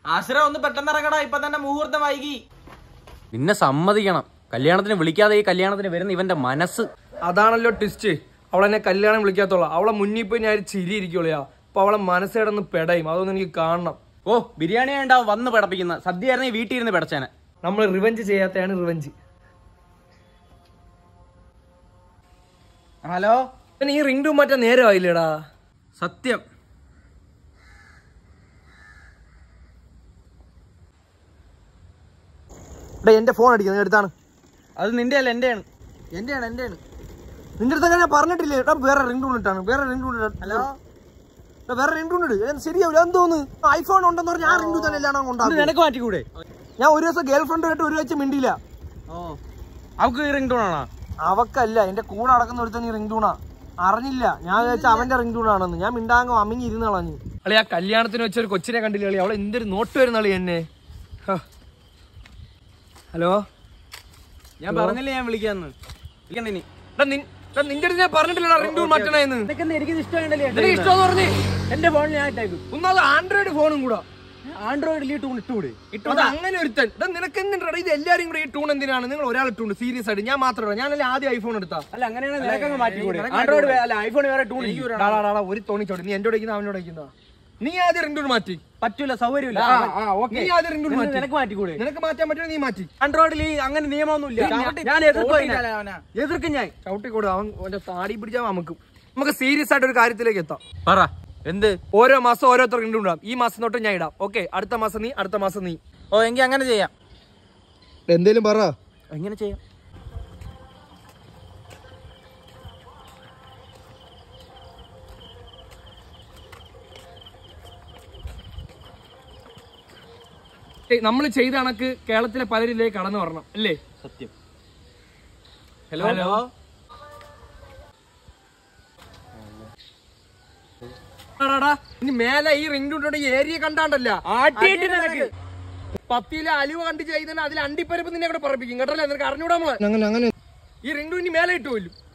ആശ്ര ഒന്ന് പെട്ടെന്ന് ഇറങ്ങടാ ഇപ്പൊ തന്നെ മുഹൂർത്തം വൈകി നിന്നെ സമ്മതിക്കണം കല്യാണത്തിന് വിളിക്കാതെ ഈ കല്യാണത്തിന് വരുന്ന ഇവന്റെ മനസ്സ് അതാണല്ലോ ട്വിസ്റ്റ് അവളെന്നെ കല്യാണം വിളിക്കാത്തോളാം അവളെ മുന്നിൽ പോയി ഞാൻ ഒരു ചിരി ഇരിക്കുള്ളയാ അപ്പൊ അവളെ മനസ്സേടന്ന് പെടയും അതൊന്നും എനിക്ക് കാണണം ഓ ബിരിയാണി ഉണ്ടാവും വന്ന് പടപ്പിക്കുന്ന സദ്യ ആയിരുന്നു വീട്ടിൽ ഇരുന്ന് പിടച്ചേനെ നമ്മൾ റിവഞ്ച് ചെയ്യാത്തതാണ് റിവഞ്ച് ഹലോ ഈ റിംഗ് ടൂൺ മാറ്റാൻ നേരമായില്ലേടാ സത്യം എടാ എന്റെ ഫോൺ അടിക്കുന്നത് എടുത്താണ് അത് നിന്റെ അല്ല എന്റെയാണ് എന്റെയാണ് എന്റെയാണ് നിന്റെ അടുത്ത് ഞാൻ പറഞ്ഞിട്ടില്ലേ എടാ വേറെ റിംഗ് ടൂൺ ഇട്ടാണ് വേറെ റിംഗ് ടൂൺ ഹലോ വേറെ റിംഗ് ടൂൺ ഇട് ഏ, ശരിയാവില്ല എന്തോന്ന് ഐഫോൺ ഉണ്ടെന്ന് പറഞ്ഞാൽ ആ റിംഗ് ടൂൺ തന്നെ എല്ലാം ഉണ്ടാകും നിനക്ക് മാറ്റിക്കൂടെ ഞാൻ ഒരു ദിവസം ഗേൾ ഫ്രണ്ടുമായിട്ട് ഒരു ആഴ്ച മിണ്ടിയില്ല ഓ അവക്ക് റിംഗ് ടോൺ ആണോ അവക്കല്ല എന്റെ കൂടെ നടക്കുന്ന ഒരുത്തൻ ഈ റിംഗ് ടൂണാ അറിഞ്ഞില്ല ഞാൻ വിചാരിച്ച അവന്റെ റിംഗ് ടൂൺ ആണെന്ന് ഞാൻ മിണ്ടാങ്ങോ അമ്മിങ്ങി ഇരുന്ന് കളഞ്ഞു അളി ആ കല്യാണത്തിന് വെച്ച ഒരു കൊച്ചിനെ കണ്ടില്ല അളി അവളെ എന്തൊരു നോട്ട് വരുന്ന അളി എന്നെ ഹ. ഹലോ ഞാൻ പറഞ്ഞില്ലേ ഞാൻ വിളിക്കാന്ന് വിളിക്കണ്ട ഇനി എടാ നിൻ- എടാ നിന്റെ അടുത്ത് ഞാൻ പറഞ്ഞിട്ടില്ലടാ റിംഗ് ടൂൺ മാറ്റണേന്ന് എനിക്ക് ഇഷ്ടമുണ്ടല്ലേ നിനക്ക് ഇഷ്ടമെന്ന് പറഞ്ഞ് എന്റെ ഫോണിൽ ഞാൻ ഇട്ടേക്കും ഒന്നാമത് ആൻഡ്രോയിഡ് ഫോണും കൂടാ ആൻഡ്രോയിഡിൽ ഈ ടൂൺ ഇട്ടുകൂടെ അത് അങ്ങനെ ഒരുത്തൻ എടാ നിനക്ക് എന്തിനാ ഇത് എല്ലാരും കൂടെ ഈ ടൂൺ എന്തിനാണ് നിങ്ങൾ ഒരാൾ ഇട്ടുണ്ട് സീരിയസ് ആയിട്ട് ഞാൻ മാത്രമല്ല ഞാനല്ലേ ആദ്യം ഐഫോൺ എടുത്താ അല്ല അങ്ങനെയാണ് നിനക്കങ്ങ് മാറ്റിക്കൂടെ നിനക്ക് ആൻഡ്രോയിഡ് വേ- അല്ല ഐഫോൺ വേറെ ടൂൺ ഡാ, ഡാ, ഡാ, ഡാ, ഒരു തോണിച്ചോടി നീ എന്റെ അടിക്കുന്ന അവനോട് അടിക്കുന്ന നീ ആദ്യം റിംഗ് ടൂൺ മാറ്റി പറ്റൂല സൗകര്യമില്ല ആ, ആ, okay. നീ ആദ്യം ring tone മാറ്റി. നിനക്ക് മാറ്റിക്കൂടെ നിനക്ക് മാറ്റാൻ പറ്റുമോ നീ മാറ്റി ആൻഡ്രോയിഡിൽ ഈ അങ്ങനെ നിയമമൊന്നുമില്ല ഞാൻ എതിർക്കും അതിനെ. എതിർക്കും ഞാൻ ചവിട്ടിക്കൂടെ അവൻ അവന്റെ താടി പിടിച്ചാൽ നമുക്ക് നമുക്ക് സീരിയസ് ആയിട്ട് ഒരു കാര്യത്തിലേക്ക് എത്താം പറ എന്ത് ഓരോ മാസം ഓരോരുത്തർ റിംഗ് ടൂൺ ഇടാം ഈ മാസം തൊട്ട് ഞാൻ ഇടാം ഓക്കെ അടുത്ത മാസം നീ അടുത്ത മാസം നീ ഓ എങ്കിൽ അങ്ങനെ ചെയ്യാം എന്തേലും പറ എങ്ങനെ ചെയ്യാം നമ്മൾ ചെയ്ത കണക്ക് കേരളത്തിലെ പലരിലേക്ക് കടന്നു വരണം അല്ലേ സത്യം ഹലോ ഹലോ ഇനി മേലെ ഈ റിംഗ് ടൂണിന്റെ ഏരിയ കണ്ടാണ്ടല്ല ആട്ടിയിട്ട് നിനക്ക് പത്തിയിലെ അലുവ കണ്ട് ചെയ്തതിന് അതിൽ അണ്ടിപ്പരപ്പ് നിന്നെ കൂടെ പറപ്പിക്കും കേട്ടല്ലേ നിനക്ക് അറിഞ്ഞൂടാ നമ്മള് അങ്ങനെ അങ്ങനെ ഈ റിംഗ് ടൂൺ ഇനി മേലെ ഇട്ടു പോലും